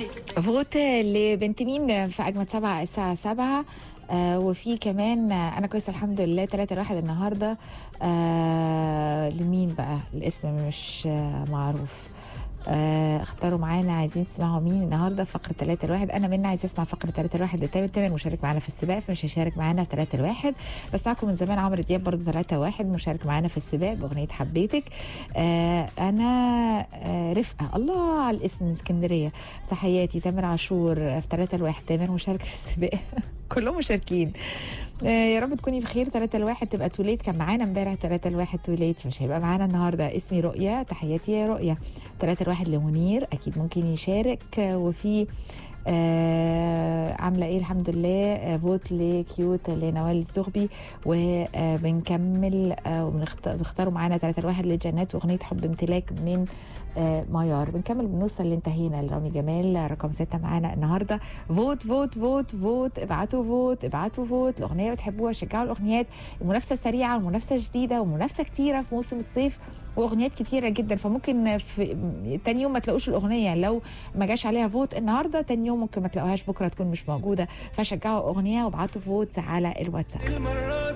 فوت لبنت مين في اجمد سبعه الساعه سبعة آه وفي كمان آه انا كويسه الحمد لله 3 واحد النهارده آه لمين بقى الاسم مش آه معروف آه اختاروا معانا عايزين تسمعوا مين النهارده فقره 3 الواحد انا منى عايزه اسمع فقره 3 الواحد لتامر تامر مشارك معانا في السباق فمش هيشارك معانا في 3 الواحد بسمعكم من زمان عمرو دياب برضه 3 واحد مشارك معانا في السباق باغنيه حبيتك آه انا آه رفقه الله على الاسم من اسكندريه تحياتي تامر عاشور في 3 الواحد تامر مشارك في السباق كلهم مشاركين آه يا رب تكوني بخير 3 الواحد تبقى توليت كان معانا امبارح 3 الواحد توليت مش هيبقى معانا النهارده اسمي رؤيا تحياتي يا رؤيا 3 الواحد لمنير اكيد ممكن يشارك آه وفي آه عامله ايه الحمد لله آه فوت لكيوت لنوال الزغبي وبنكمل آه وبنختاروا معانا 3 الواحد لجنات واغنيه حب امتلاك من آه ميار بنكمل بنوصل لانتهينا لرامي جمال رقم ستة معانا النهارده فوت فوت فوت فوت ابعتوا فوت ابعتوا فوت الاغنيه اللي بتحبوها شجعوا الاغنيات المنافسه سريعه ومنافسه جديده ومنافسه كتيره في موسم الصيف واغنيات كتيره جدا فممكن في تاني يوم ما تلاقوش الاغنيه لو ما جاش عليها فوت النهارده تاني يوم ممكن ما تلاقوهاش بكره تكون مش موجوده فشجعوا اغنيه وابعتوا فوت على الواتساب